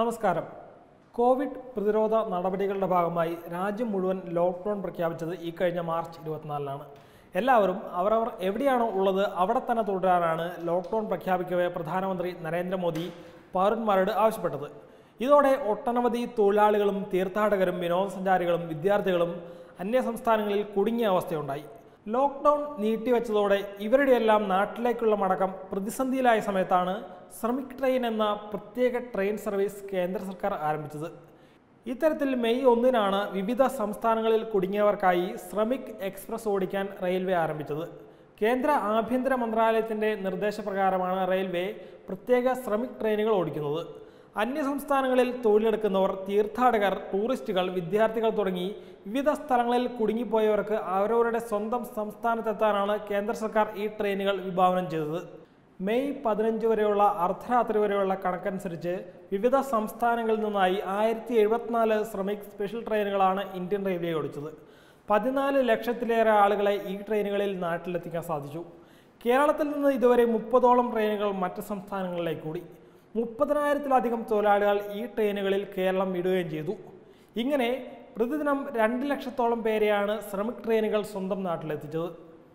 നമസ്കാരം കോവിഡ് പ്രതിരോധ നടപടികളുടെ ഭാഗമായി രാജ്യം മുഴുവൻ ലോക്ക്ഡൗൺ പ്രഖ്യാപിച്ചത് ഈ കഴിഞ്ഞ മാർച്ച് ഇരുപത്തിനാലിനാണ് എല്ലാവരും അവരവർ എവിടെയാണോ ഉള്ളത് അവിടെ തന്നെ തുടരാനാണ് ലോക്ക്ഡൗൺ പ്രഖ്യാപിക്കവേ പ്രധാനമന്ത്രി നരേന്ദ്രമോദി പൗരന്മാരോട് ആവശ്യപ്പെട്ടത് ഇതോടെ ഒട്ടനവധി തൊഴിലാളികളും തീർത്ഥാടകരും വിനോദസഞ്ചാരികളും വിദ്യാർത്ഥികളും അന്യസംസ്ഥാനങ്ങളിൽ കുടുങ്ങിയ അവസ്ഥയുണ്ടായി ലോക്ക്ഡൗൺ നീട്ടിവെച്ചതോടെ ഇവരുടെയെല്ലാം നാട്ടിലേക്കുള്ള മടക്കം പ്രതിസന്ധിയിലായ സമയത്താണ് ശ്രമിക് ട്രെയിൻ എന്ന പ്രത്യേക ട്രെയിൻ സർവീസ് കേന്ദ്ര സർക്കാർ ആരംഭിച്ചത് ഇത്തരത്തിൽ മെയ് ഒന്നിനാണ് വിവിധ സംസ്ഥാനങ്ങളിൽ കുടുങ്ങിയവർക്കായി ശ്രമിക് എക്സ്പ്രസ് ഓടിക്കാൻ റെയിൽവേ ആരംഭിച്ചത് കേന്ദ്ര ആഭ്യന്തര മന്ത്രാലയത്തിന്റെ നിർദ്ദേശപ്രകാരമാണ് റെയിൽവേ പ്രത്യേക ശ്രമിക് ട്രെയിനുകൾ ഓടിക്കുന്നത് അന്യസംസ്ഥാനങ്ങളിൽ തൊഴിലെടുക്കുന്നവർ തീർത്ഥാടകർ ടൂറിസ്റ്റുകൾ വിദ്യാർത്ഥികൾ തുടങ്ങി വിവിധ സ്ഥലങ്ങളിൽ കുടുങ്ങിപ്പോയവർക്ക് അവരവരുടെ സ്വന്തം സംസ്ഥാനത്തെത്താനാണ് കേന്ദ്ര സർക്കാർ ഈ ട്രെയിനുകൾ വിഭാവനം ചെയ്തത് മെയ് പതിനഞ്ച് വരെയുള്ള അർദ്ധരാത്രി വരെയുള്ള കണക്കനുസരിച്ച് വിവിധ സംസ്ഥാനങ്ങളിൽ നിന്നായി ആയിരത്തി എഴുപത്തിനാല് ശ്രമിക് സ്പെഷ്യൽ ട്രെയിനുകളാണ് ഇന്ത്യൻ റെയിൽവേ ഓടിച്ചത് പതിനാല് ലക്ഷത്തിലേറെ ആളുകളെ ഈ ട്രെയിനുകളിൽ നാട്ടിലെത്തിക്കാൻ സാധിച്ചു കേരളത്തിൽ നിന്ന് ഇതുവരെ മുപ്പതോളം ട്രെയിനുകൾ മറ്റ് സംസ്ഥാനങ്ങളിലേക്ക് കൂടി മുപ്പതിനായിരത്തിലധികം തൊഴിലാളികൾ ഈ ട്രെയിനുകളിൽ കേരളം വിടുകയും ചെയ്തു ഇങ്ങനെ പ്രതിദിനം രണ്ട് ലക്ഷത്തോളം പേരെയാണ് ശ്രമിക് ട്രെയിനുകൾ സ്വന്തം നാട്ടിലെത്തിച്ചത്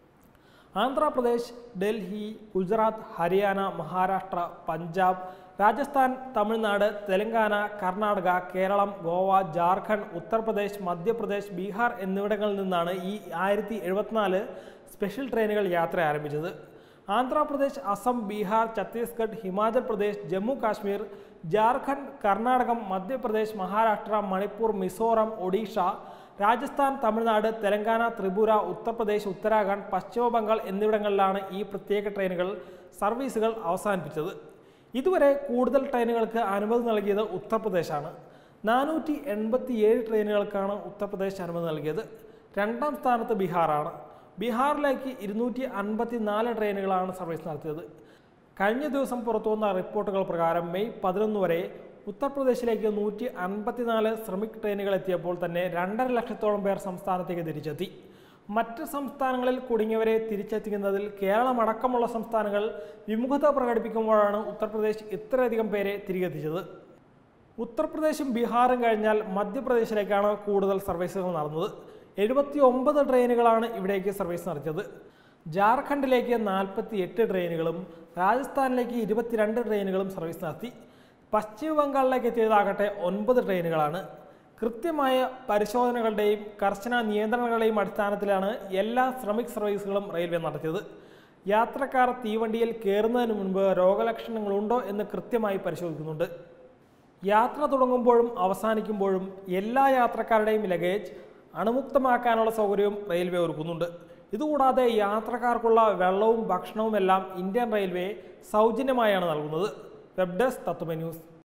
ആന്ധ്രാപ്രദേശ് ഡൽഹി ഗുജറാത്ത് ഹരിയാന മഹാരാഷ്ട്ര പഞ്ചാബ് രാജസ്ഥാൻ തമിഴ്നാട് തെലങ്കാന കർണാടക കേരളം ഗോവ ജാർഖണ്ഡ് ഉത്തർപ്രദേശ് മധ്യപ്രദേശ് ബീഹാർ എന്നിവിടങ്ങളിൽ നിന്നാണ് ഈ ആയിരത്തി എഴുപത്തിനാല് സ്പെഷ്യൽ ട്രെയിനുകൾ യാത്ര ആരംഭിച്ചത് ആന്ധ്രാപ്രദേശ് അസം ബീഹാർ ഛത്തീസ്ഗഡ് ഹിമാചൽ പ്രദേശ് ജമ്മു കാശ്മീർ ജാർഖണ്ഡ് കർണാടകം മധ്യപ്രദേശ് മഹാരാഷ്ട്ര മണിപ്പൂർ മിസോറം ഒഡീഷ രാജസ്ഥാൻ തമിഴ്നാട് തെലങ്കാന ത്രിപുര ഉത്തർപ്രദേശ് ഉത്തരാഖണ്ഡ് പശ്ചിമ ബംഗാൾ എന്നിവിടങ്ങളിലാണ് ഈ പ്രത്യേക ട്രെയിനുകൾ സർവീസുകൾ അവസാനിപ്പിച്ചത് ഇതുവരെ കൂടുതൽ ട്രെയിനുകൾക്ക് അനുമതി നൽകിയത് ഉത്തർപ്രദേശാണ് നാനൂറ്റി എൺപത്തിയേഴ് ട്രെയിനുകൾക്കാണ് ഉത്തർപ്രദേശ് അനുമതി നൽകിയത് രണ്ടാം സ്ഥാനത്ത് ബീഹാറാണ് ബീഹാറിലേക്ക് ഇരുന്നൂറ്റി അൻപത്തി നാല് ട്രെയിനുകളാണ് സർവീസ് നടത്തിയത് കഴിഞ്ഞ ദിവസം പുറത്തുവന്ന റിപ്പോർട്ടുകൾ പ്രകാരം മെയ് പതിനൊന്ന് വരെ ഉത്തർപ്രദേശിലേക്ക് നൂറ്റി അൻപത്തിനാല് ശ്രമിക് ട്രെയിനുകൾ എത്തിയപ്പോൾ തന്നെ രണ്ടര ലക്ഷത്തോളം പേർ സംസ്ഥാനത്തേക്ക് തിരിച്ചെത്തി മറ്റ് സംസ്ഥാനങ്ങളിൽ കുടുങ്ങിയവരെ തിരിച്ചെത്തിക്കുന്നതിൽ കേരളം അടക്കമുള്ള സംസ്ഥാനങ്ങൾ വിമുഖത പ്രകടിപ്പിക്കുമ്പോഴാണ് ഉത്തർപ്രദേശ് ഇത്രയധികം പേരെ തിരികെത്തിച്ചത് ഉത്തർപ്രദേശും ബീഹാറും കഴിഞ്ഞാൽ മധ്യപ്രദേശിലേക്കാണ് കൂടുതൽ സർവീസുകൾ നടന്നത് എഴുപത്തി ഒമ്പത് ട്രെയിനുകളാണ് ഇവിടേക്ക് സർവീസ് നടത്തിയത് ജാർഖണ്ഡിലേക്ക് നാൽപ്പത്തി എട്ട് ട്രെയിനുകളും രാജസ്ഥാനിലേക്ക് ഇരുപത്തിരണ്ട് ട്രെയിനുകളും സർവീസ് നടത്തി പശ്ചിമ ബംഗാളിലേക്ക് എത്തിയതാകട്ടെ ഒൻപത് ട്രെയിനുകളാണ് കൃത്യമായ പരിശോധനകളുടെയും കർശന നിയന്ത്രണങ്ങളുടെയും അടിസ്ഥാനത്തിലാണ് എല്ലാ ശ്രമിക് സർവീസുകളും റെയിൽവേ നടത്തിയത് യാത്രക്കാർ തീവണ്ടിയിൽ കയറുന്നതിന് മുൻപ് രോഗലക്ഷണങ്ങളുണ്ടോ എന്ന് കൃത്യമായി പരിശോധിക്കുന്നുണ്ട് യാത്ര തുടങ്ങുമ്പോഴും അവസാനിക്കുമ്പോഴും എല്ലാ യാത്രക്കാരുടെയും ലഗേജ് അണുമുക്തമാക്കാനുള്ള സൗകര്യവും റെയിൽവേ ഒരുക്കുന്നുണ്ട് ഇതുകൂടാതെ യാത്രക്കാർക്കുള്ള വെള്ളവും ഭക്ഷണവും എല്ലാം ഇന്ത്യൻ റെയിൽവേ സൗജന്യമായാണ് നൽകുന്നത് വെബ് ഡെസ്ക് തത്വമേ ന്യൂസ്